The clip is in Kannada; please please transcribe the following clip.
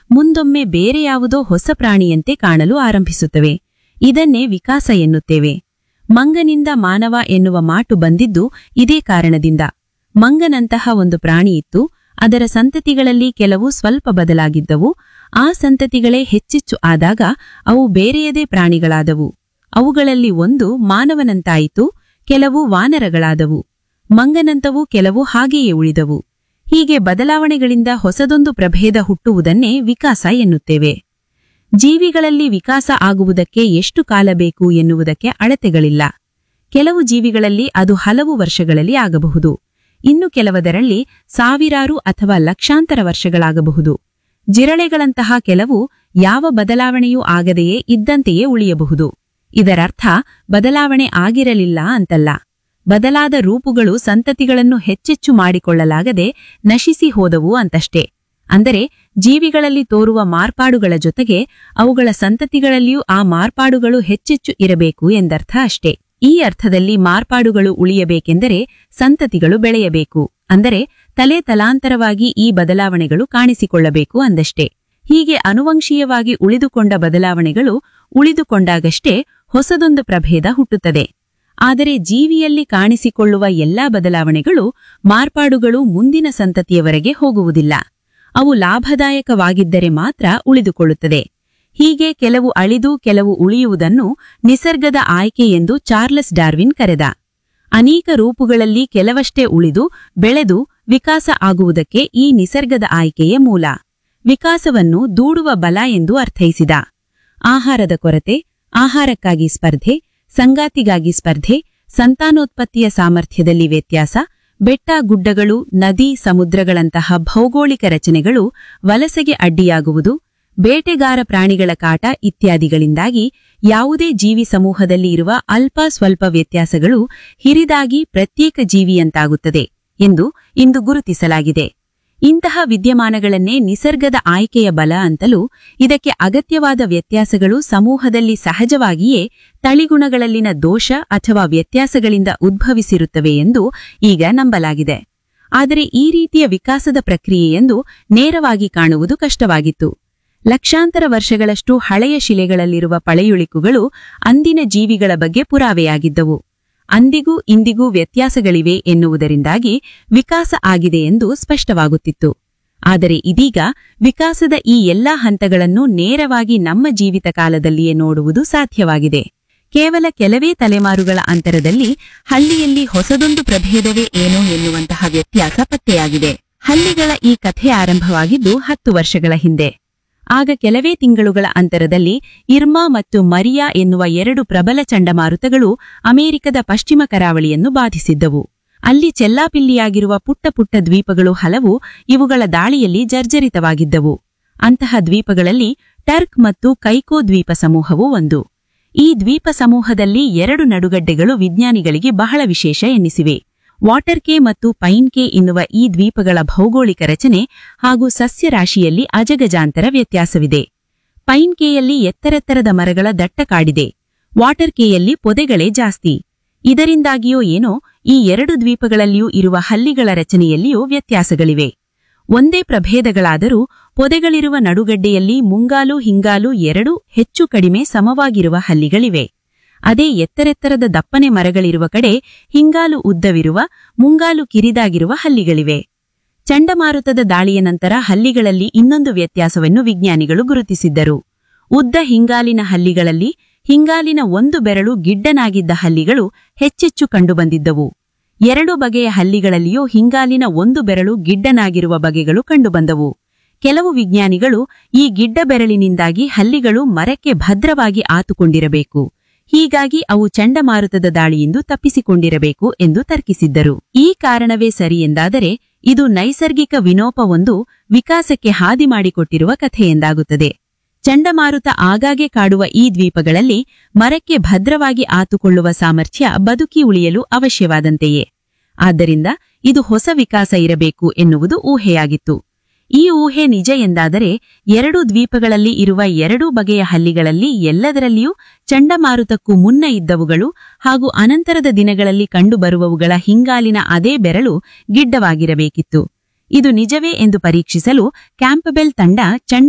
ಮುಂದೊಮ್ಮೆ ಬೇರೆ ಯಾವುದೋ ಹೊಸ ಪ್ರಾಣಿಯಂತೆ ಕಾಣಲು ಆರಂಭಿಸುತ್ತವೆ ಇದನ್ನೇ ವಿಕಾಸ ಎನ್ನುತ್ತೇವೆ ಮಂಗನಿಂದ ಮಾನವ ಎನ್ನುವ ಮಾಟು ಬಂದಿದ್ದು ಇದೇ ಕಾರಣದಿಂದ ಮಂಗನಂತಹ ಒಂದು ಪ್ರಾಣಿಯಿತ್ತು ಅದರ ಸಂತತಿಗಳಲ್ಲಿ ಕೆಲವು ಸ್ವಲ್ಪ ಬದಲಾಗಿದ್ದವು ಆ ಸಂತತಿಗಳೇ ಹೆಚ್ಚೆಚ್ಚು ಆದಾಗ ಅವು ಬೇರೆಯದೇ ಪ್ರಾಣಿಗಳಾದವು ಅವುಗಳಲ್ಲಿ ಒಂದು ಮಾನವನಂತಾಯಿತು ಕೆಲವು ವಾನರಗಳಾದವು ಮಂಗನಂತವು ಕೆಲವು ಹಾಗೆಯೇ ಉಳಿದವು ಹೀಗೆ ಬದಲಾವಣೆಗಳಿಂದ ಹೊಸದೊಂದು ಪ್ರಭೇದ ಹುಟ್ಟುವುದನ್ನೇ ವಿಕಾಸ ಎನ್ನುತ್ತೇವೆ ಜೀವಿಗಳಲ್ಲಿ ವಿಕಾಸ ಆಗುವುದಕ್ಕೆ ಎಷ್ಟು ಕಾಲ ಬೇಕು ಎನ್ನುವುದಕ್ಕೆ ಅಳತೆಗಳಿಲ್ಲ ಕೆಲವು ಜೀವಿಗಳಲ್ಲಿ ಅದು ಹಲವು ವರ್ಷಗಳಲ್ಲಿ ಆಗಬಹುದು ಇನ್ನು ಕೆಲವದರಲ್ಲಿ ಸಾವಿರಾರು ಅಥವಾ ಲಕ್ಷಾಂತರ ವರ್ಷಗಳಾಗಬಹುದು ಜಿರಳೆಗಳಂತಹ ಕೆಲವು ಯಾವ ಬದಲಾವಣೆಯೂ ಆಗದೆಯೇ ಇದ್ದಂತೆಯೇ ಉಳಿಯಬಹುದು ಇದರರ್ಥ ಬದಲಾವಣೆ ಆಗಿರಲಿಲ್ಲ ಅಂತಲ್ಲ ಬದಲಾದ ರೂಪುಗಳು ಸಂತತಿಗಳನ್ನು ಹೆಚ್ಚೆಚ್ಚು ಮಾಡಿಕೊಳ್ಳಲಾಗದೆ ನಶಿಸಿ ಹೋದವು ಅಂತಷ್ಟೇ ಅಂದರೆ ಜೀವಿಗಳಲ್ಲಿ ತೋರುವ ಮಾರ್ಪಾಡುಗಳ ಜೊತೆಗೆ ಅವುಗಳ ಸಂತತಿಗಳಲ್ಲಿಯೂ ಆ ಮಾರ್ಪಾಡುಗಳು ಹೆಚ್ಚೆಚ್ಚು ಇರಬೇಕು ಎಂದರ್ಥ ಅಷ್ಟೇ ಈ ಅರ್ಥದಲ್ಲಿ ಮಾರ್ಪಾಡುಗಳು ಉಳಿಯಬೇಕೆಂದರೆ ಸಂತತಿಗಳು ಬೆಳೆಯಬೇಕು ಅಂದರೆ ತಲೆ ತಲಾಂತರವಾಗಿ ಈ ಬದಲಾವಣೆಗಳು ಕಾಣಿಸಿಕೊಳ್ಳಬೇಕು ಅಂದಷ್ಟೇ ಹೀಗೆ ಅನುವಂಶೀಯವಾಗಿ ಉಳಿದುಕೊಂಡ ಬದಲಾವಣೆಗಳು ಉಳಿದುಕೊಂಡಾಗಷ್ಟೇ ಹೊಸದೊಂದು ಪ್ರಭೇದ ಹುಟ್ಟುತ್ತದೆ ಆದರೆ ಜೀವಿಯಲ್ಲಿ ಕಾಣಿಸಿಕೊಳ್ಳುವ ಎಲ್ಲಾ ಬದಲಾವಣೆಗಳು ಮಾರ್ಪಾಡುಗಳು ಮುಂದಿನ ಸಂತತಿಯವರೆಗೆ ಹೋಗುವುದಿಲ್ಲ ಅವು ಲಾಭದಾಯಕವಾಗಿದ್ದರೆ ಮಾತ್ರ ಉಳಿದುಕೊಳ್ಳುತ್ತದೆ ಹೀಗೆ ಕೆಲವು ಅಳಿದು ಕೆಲವು ಉಳಿಯುವುದನ್ನು ನಿಸರ್ಗದ ಆಯ್ಕೆ ಎಂದು ಚಾರ್ಲಸ್ ಡಾರ್ವಿನ್ ಕರೆದ ಅನೇಕ ರೂಪುಗಳಲ್ಲಿ ಕೆಲವಷ್ಟೇ ಉಳಿದು ಬೆಳೆದು ವಿಕಾಸ ಆಗುವುದಕ್ಕೆ ಈ ನಿಸರ್ಗದ ಆಯ್ಕೆಯೇ ಮೂಲ ವಿಕಾಸವನ್ನು ದೂಡುವ ಬಲ ಎಂದು ಅರ್ಥೈಸಿದ ಆಹಾರದ ಕೊರತೆ ಆಹಾರಕ್ಕಾಗಿ ಸ್ಪರ್ಧೆ ಸಂಗಾತಿಗಾಗಿ ಸ್ಪರ್ಧೆ ಸಂತಾನೋತ್ಪತ್ತಿಯ ಸಾಮರ್ಥ್ಯದಲ್ಲಿ ವ್ಯತ್ಯಾಸ ಬೆಟ್ಟ ಗುಡ್ಡಗಳು ನದಿ ಸಮುದ್ರಗಳಂತಹ ಭೌಗೋಳಿಕ ರಚನೆಗಳು ವಲಸೆಗೆ ಅಡ್ಡಿಯಾಗುವುದು ಬೇಟೆಗಾರ ಪ್ರಾಣಿಗಳ ಕಾಟ ಇತ್ಯಾದಿಗಳಿಂದಾಗಿ ಯಾವುದೇ ಜೀವಿ ಸಮೂಹದಲ್ಲಿ ಇರುವ ಅಲ್ಪ ಸ್ವಲ್ಪ ವ್ಯತ್ಯಾಸಗಳು ಹಿರಿದಾಗಿ ಪ್ರತ್ಯೇಕ ಜೀವಿಯಂತಾಗುತ್ತದೆ ಎಂದು ಇಂದು ಗುರುತಿಸಲಾಗಿದೆ ಇಂತಹ ವಿದ್ಯಮಾನಗಳನ್ನೇ ನಿಸರ್ಗದ ಆಯ್ಕೆಯ ಬಲ ಅಂತಲೂ ಇದಕ್ಕೆ ಅಗತ್ಯವಾದ ವ್ಯತ್ಯಾಸಗಳು ಸಮೂಹದಲ್ಲಿ ಸಹಜವಾಗಿಯೇ ತಳಿಗುಣಗಳಲ್ಲಿನ ದೋಷ ಅಥವಾ ವ್ಯತ್ಯಾಸಗಳಿಂದ ಉದ್ಭವಿಸಿರುತ್ತವೆ ಎಂದು ಈಗ ನಂಬಲಾಗಿದೆ ಆದರೆ ಈ ರೀತಿಯ ವಿಕಾಸದ ಪ್ರಕ್ರಿಯೆಯೆಂದು ನೇರವಾಗಿ ಕಾಣುವುದು ಕಷ್ಟವಾಗಿತ್ತು ಲಕ್ಷಾಂತರ ವರ್ಷಗಳಷ್ಟು ಹಳೆಯ ಶಿಲೆಗಳಲ್ಲಿರುವ ಪಳೆಯುಳಿಕುಗಳು ಅಂದಿನ ಜೀವಿಗಳ ಬಗ್ಗೆ ಪುರಾವೆಯಾಗಿದ್ದವು ಅಂದಿಗೂ ಇಂದಿಗೂ ವ್ಯತ್ಯಾಸಗಳಿವೆ ಎನ್ನುವುದರಿಂದಾಗಿ ವಿಕಾಸ ಆಗಿದೆ ಎಂದು ಸ್ಪಷ್ಟವಾಗುತ್ತಿತ್ತು ಆದರೆ ಇದೀಗ ವಿಕಾಸದ ಈ ಎಲ್ಲಾ ಹಂತಗಳನ್ನು ನೇರವಾಗಿ ನಮ್ಮ ಜೀವಿತ ಕಾಲದಲ್ಲಿಯೇ ನೋಡುವುದು ಸಾಧ್ಯವಾಗಿದೆ ಕೇವಲ ಕೆಲವೇ ತಲೆಮಾರುಗಳ ಅಂತರದಲ್ಲಿ ಹಳ್ಳಿಯಲ್ಲಿ ಹೊಸದೊಂದು ಪ್ರಭೇದವೇ ಏನೋ ಎನ್ನುವಂತಹ ವ್ಯತ್ಯಾಸ ಪತ್ತೆಯಾಗಿದೆ ಹಳ್ಳಿಗಳ ಈ ಕಥೆ ಆರಂಭವಾಗಿದ್ದು ಹತ್ತು ವರ್ಷಗಳ ಹಿಂದೆ ಆಗ ಕೆಲವೇ ತಿಂಗಳುಗಳ ಅಂತರದಲ್ಲಿ ಇರ್ಮಾ ಮತ್ತು ಮರಿಯಾ ಎನ್ನುವ ಎರಡು ಪ್ರಬಲ ಚಂಡಮಾರುತಗಳು ಅಮೆರಿಕದ ಪಶ್ಚಿಮ ಕರಾವಳಿಯನ್ನು ಬಾಧಿಸಿದ್ದವು ಅಲ್ಲಿ ಚೆಲ್ಲಾಪಿಲ್ಲಿಯಾಗಿರುವ ಪುಟ್ಟ ಪುಟ್ಟ ದ್ವೀಪಗಳು ಹಲವು ಇವುಗಳ ದಾಳಿಯಲ್ಲಿ ಜರ್ಜರಿತವಾಗಿದ್ದವು ಅಂತಹ ದ್ವೀಪಗಳಲ್ಲಿ ಟರ್ಕ್ ಮತ್ತು ಕೈಕೋ ದ್ವೀಪ ಸಮೂಹವು ಒಂದು ಈ ದ್ವೀಪ ಸಮೂಹದಲ್ಲಿ ಎರಡು ನಡುಗಡ್ಡೆಗಳು ವಿಜ್ಞಾನಿಗಳಿಗೆ ಬಹಳ ವಿಶೇಷ ಎನ್ನಿಸಿವೆ ವಾಟರ್ ಕೆ ಮತ್ತು ಪೈನ್ ಕೆ ಎನ್ನುವ ಈ ದ್ವೀಪಗಳ ಭೌಗೋಳಿಕ ರಚನೆ ಹಾಗೂ ಸಸ್ಯರಾಶಿಯಲ್ಲಿ ಅಜಗಜಾಂತರ ವ್ಯತ್ಯಾಸವಿದೆ ಪೈನ್ ಕೆಯಲ್ಲಿ ಎತ್ತರೆತ್ತರದ ಮರಗಳ ದಟ್ಟ ಕಾಡಿದೆ ವಾಟರ್ ಕೆಯಲ್ಲಿ ಪೊದೆಗಳೇ ಜಾಸ್ತಿ ಇದರಿಂದಾಗಿಯೋ ಏನೋ ಈ ಎರಡು ದ್ವೀಪಗಳಲ್ಲಿಯೂ ಇರುವ ಹಲ್ಲಿಗಳ ರಚನೆಯಲ್ಲಿಯೂ ವ್ಯತ್ಯಾಸಗಳಿವೆ ಒಂದೇ ಪ್ರಭೇದಗಳಾದರೂ ಪೊದೆಗಳಿರುವ ನಡುಗಡ್ಡೆಯಲ್ಲಿ ಮುಂಗಾಲು ಹಿಂಗಾಲು ಎರಡೂ ಹೆಚ್ಚು ಕಡಿಮೆ ಸಮವಾಗಿರುವ ಹಲ್ಲಿಗಳಿವೆ ಅದೇ ಎತ್ತರೆತ್ತರದ ದಪ್ಪನೆ ಮರಗಳಿರುವ ಕಡೆ ಹಿಂಗಾಲು ಉದ್ದವಿರುವ ಮುಂಗಾಲು ಕಿರಿದಾಗಿರುವ ಹಲ್ಲಿಗಳಿವೆ ಚಂಡಮಾರುತದ ದಾಳಿಯ ನಂತರ ಹಲ್ಲಿಗಳಲ್ಲಿ ಇನ್ನೊಂದು ವ್ಯತ್ಯಾಸವನ್ನು ವಿಜ್ಞಾನಿಗಳು ಗುರುತಿಸಿದ್ದರು ಉದ್ದ ಹಿಂಗಾಲಿನ ಹಲ್ಲಿಗಳಲ್ಲಿ ಹಿಂಗಾಲಿನ ಒಂದು ಬೆರಳು ಗಿಡ್ಡನಾಗಿದ್ದ ಹಲ್ಲಿಗಳು ಹೆಚ್ಚೆಚ್ಚು ಕಂಡುಬಂದಿದ್ದವು ಎರಡು ಬಗೆಯ ಹಲ್ಲಿಗಳಲ್ಲಿಯೂ ಹಿಂಗಾಲಿನ ಒಂದು ಬೆರಳು ಗಿಡ್ಡನಾಗಿರುವ ಬಗೆಗಳು ಕಂಡುಬಂದವು ಕೆಲವು ವಿಜ್ಞಾನಿಗಳು ಈ ಗಿಡ್ಡ ಬೆರಳಿನಿಂದಾಗಿ ಹಲ್ಲಿಗಳು ಮರಕ್ಕೆ ಭದ್ರವಾಗಿ ಆತುಕೊಂಡಿರಬೇಕು ಹೀಗಾಗಿ ಅವು ಚಂಡಮಾರುತದ ದಾಳಿಯಿಂದ ತಪ್ಪಿಸಿಕೊಂಡಿರಬೇಕು ಎಂದು ತರ್ಕಿಸಿದ್ದರು ಈ ಕಾರಣವೇ ಸರಿ ಎಂದಾದರೆ ಇದು ನೈಸರ್ಗಿಕ ವಿನೋಪವೊಂದು ವಿಕಾಸಕ್ಕೆ ಹಾದಿ ಮಾಡಿಕೊಟ್ಟಿರುವ ಕಥೆಯೆಂದಾಗುತ್ತದೆ ಚಂಡಮಾರುತ ಆಗಾಗ್ಗೆ ಕಾಡುವ ಈ ದ್ವೀಪಗಳಲ್ಲಿ ಮರಕ್ಕೆ ಭದ್ರವಾಗಿ ಆತುಕೊಳ್ಳುವ ಸಾಮರ್ಥ್ಯ ಬದುಕಿ ಉಳಿಯಲು ಅವಶ್ಯವಾದಂತೆಯೇ ಆದ್ದರಿಂದ ಇದು ಹೊಸ ವಿಕಾಸ ಇರಬೇಕು ಎನ್ನುವುದು ಊಹೆಯಾಗಿತ್ತು ಈ ಊಹೆ ನಿಜ ಎಂದಾದರೆ ಎರಡು ದ್ವೀಪಗಳಲ್ಲಿ ಇರುವ ಎರಡೂ ಬಗೆಯ ಹಲ್ಲಿಗಳಲ್ಲಿ ಎಲ್ಲದರಲ್ಲಿಯೂ ಚಂಡಮಾರುತಕ್ಕೂ ಮುನ್ನ ಇದ್ದವುಗಳು ಹಾಗೂ ಅನಂತರದ ದಿನಗಳಲ್ಲಿ ಕಂಡುಬರುವವುಗಳ ಹಿಂಗಾಲಿನ ಅದೇ ಬೆರಳು ಗಿಡ್ಡವಾಗಿರಬೇಕಿತ್ತು ಇದು ನಿಜವೇ ಎಂದು ಪರೀಕ್ಷಿಸಲು ಕ್ಯಾಂಪಬೆಲ್ ತಂಡ ಚಂಡ